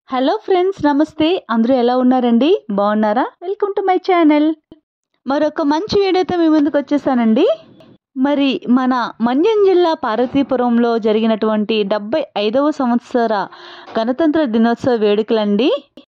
hello friends నమస్తే అందరూ ఎలా ఉన్నారండి బాగున్నారా వెల్కమ్ టు మై ఛానల్ మరొక మంచి వీడియోతో మీ ముందుకు వచ్చేసానండి మరి మన మన్యం జిల్లా పార్వతీపురంలో జరిగినటువంటి డెబ్బై ఐదవ సంవత్సర గణతంత్ర దినోత్సవ వేడుకలండి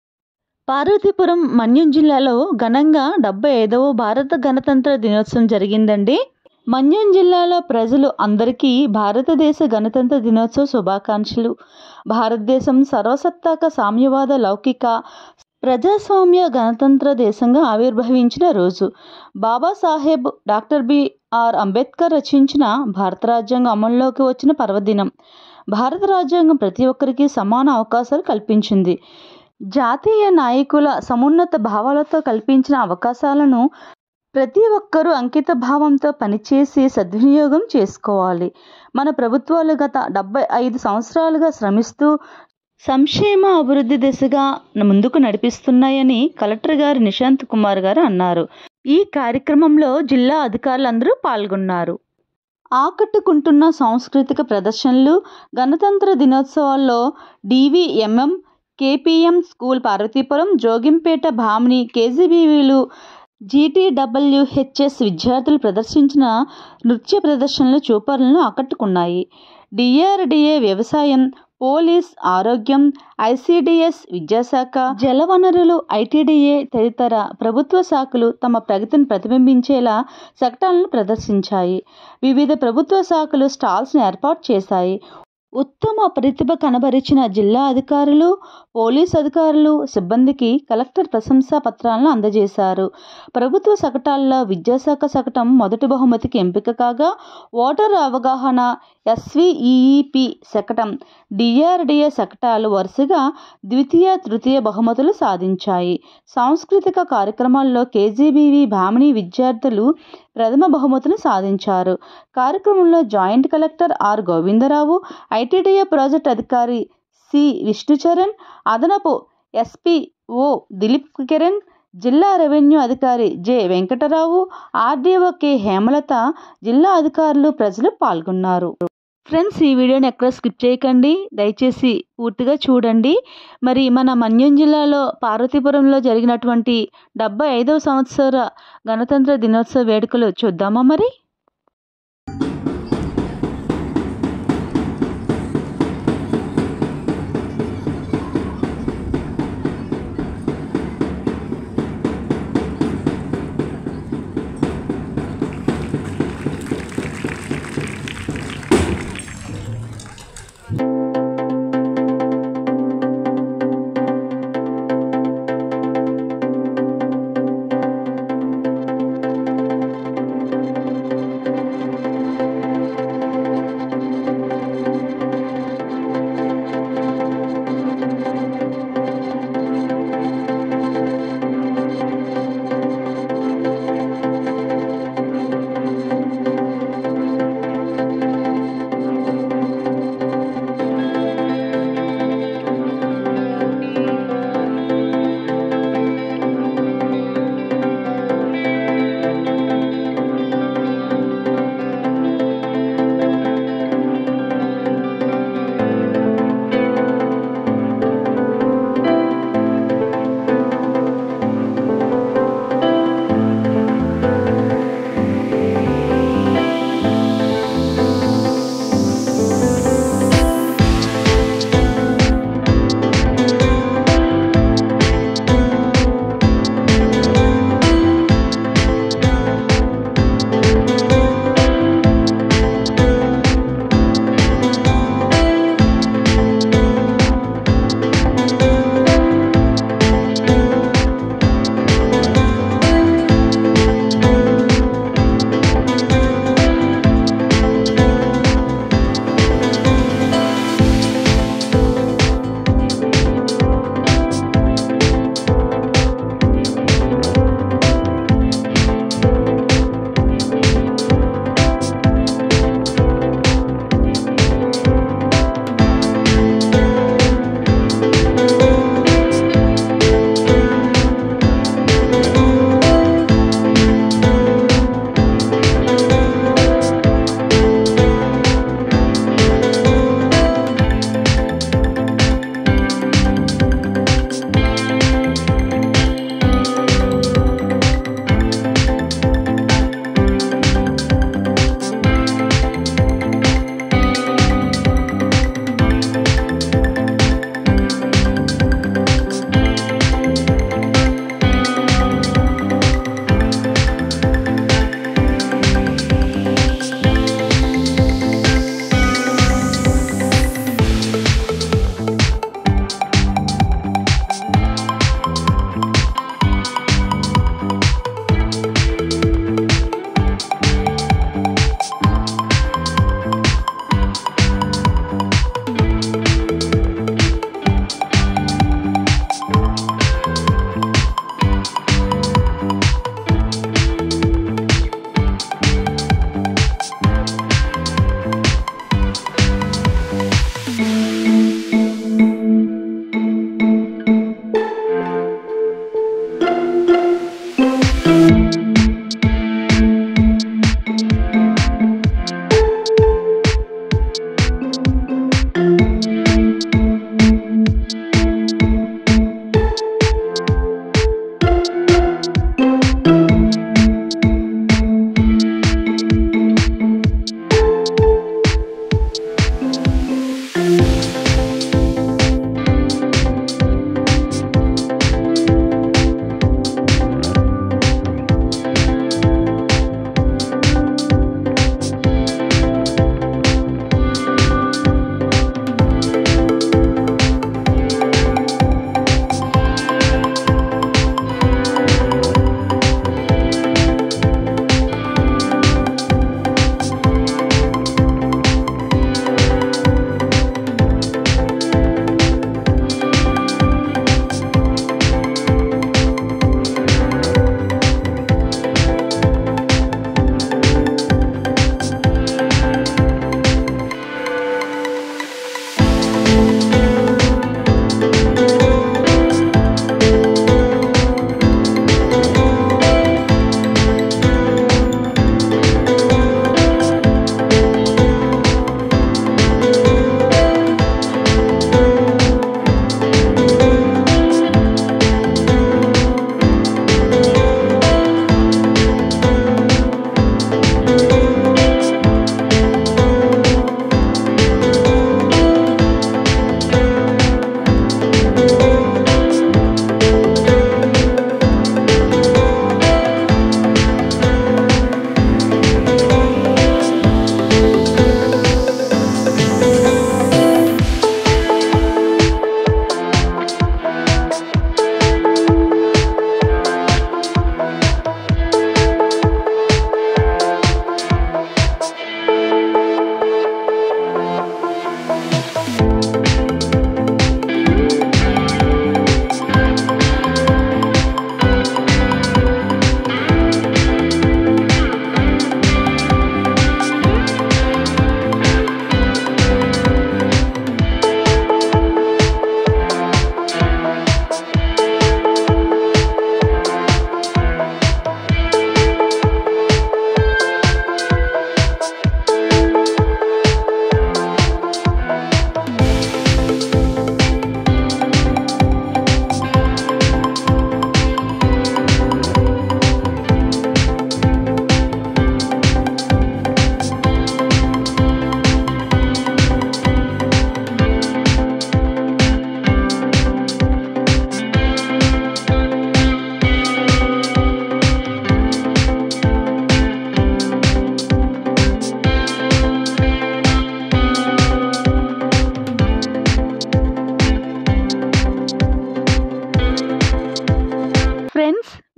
పార్వతీపురం మన్యం జిల్లాలో ఘనంగా డెబ్బై ఐదవ భారత గణతంత్ర దినోత్సవం జరిగిందండి మన్యం జిల్లాలో ప్రజలు అందరికీ భారతదేశ గణతంత్ర దినోత్సవ శుభాకాంక్షలు భారతదేశం సర్వసత్తాక సామ్యవాద లౌకిక ప్రజాస్వామ్య గణతంత్ర దేశంగా ఆవిర్భవించిన రోజు బాబాసాహెబ్ డాక్టర్ బిఆర్ అంబేద్కర్ రచించిన భారత రాజ్యాంగం అమల్లోకి వచ్చిన పర్వదినం భారత రాజ్యాంగం ప్రతి ఒక్కరికి సమాన అవకాశాలు కల్పించింది జాతీయ నాయకుల సమున్నత భావాలతో కల్పించిన అవకాశాలను ప్రతి ఒక్కరూ అంకిత భావంతో పనిచేసి సద్వినియోగం చేసుకోవాలి మన ప్రభుత్వాలు గత డెబ్బై ఐదు సంవత్సరాలుగా శ్రమిస్తూ సంక్షేమ అభివృద్ధి దిశగా ముందుకు నడిపిస్తున్నాయని కలెక్టర్ గారు నిశాంత్ కుమార్ గారు అన్నారు ఈ కార్యక్రమంలో జిల్లా అధికారులందరూ పాల్గొన్నారు ఆకట్టుకుంటున్న సాంస్కృతిక ప్రదర్శనలు గణతంత్ర దినోత్సవాల్లో DVMM KPM school Parvathipuram Jogimpeta Bhamini కేజీబీవీలు జీటీడబ్ల్యూహెచ్ఎస్ విద్యార్థులు ప్రదర్శించిన నృత్య ప్రదర్శనలు చూపరులను ఆకట్టుకున్నాయి డిఆర్డిఏ వ్యవసాయం పోలీస్ ఆరోగ్యం ఐసిడిఎస్ విద్యాశాఖ జలవనరులు ఐటీడీఏ తదితర ప్రభుత్వ శాఖలు తమ ప్రగతిని ప్రతిబింబించేలా శకటాలను ప్రదర్శించాయి వివిధ ప్రభుత్వ శాఖలు స్టాల్స్ను ఏర్పాటు చేశాయి ఉత్తమ ప్రతిభ కనబరిచిన జిల్లా అధికారులు పోలీస్ అధికారులు సిబ్బందికి కలెక్టర్ ప్రశంసా పత్రాలను అందజేశారు ప్రభుత్వ శకటాల్లో విద్యాశాఖ శకటం మొదటి బహుమతికి ఎంపిక కాగా ఓటరు అవగాహన ఎస్విఈఈపి శకటం డిఆర్డిఏ శకటాలు వరుసగా ద్వితీయ తృతీయ బహుమతులు సాధించాయి సాంస్కృతిక కార్యక్రమాల్లో కేజీబీవి భామిని విద్యార్థులు ప్రథమ బహుమతిని సాధించారు కార్యక్రమంలో joint collector R Govindarao ITDA project అధికారి సి విష్ణుచరణ్ అదనపు ఎస్పీ ఓ దిలీప్ కిరణ్ జిల్లా రెవెన్యూ అధికారి J Venkatarao RDO K Hemalatha జిల్లా అధికారులు ప్రజలు పాల్గొన్నారు ఫ్రెండ్స్ ఈ వీడియోని ఎక్కడ స్కిప్ చేయకండి దయచేసి పూర్తిగా చూడండి మరి మన మన్యం జిల్లాలో పార్వతీపురంలో జరిగినటువంటి డెబ్బై ఐదవ సంవత్సర గణతంత్ర దినోత్సవ వేడుకలు చూద్దామా మరి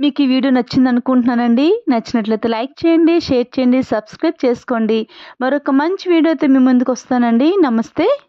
మీకు ఈ వీడియో నచ్చింది అనుకుంటున్నానండి నచ్చినట్లయితే లైక్ చేయండి షేర్ చేయండి సబ్స్క్రైబ్ చేసుకోండి మరొక మంచి వీడియోతో మీ ముందుకు వస్తానండి నమస్తే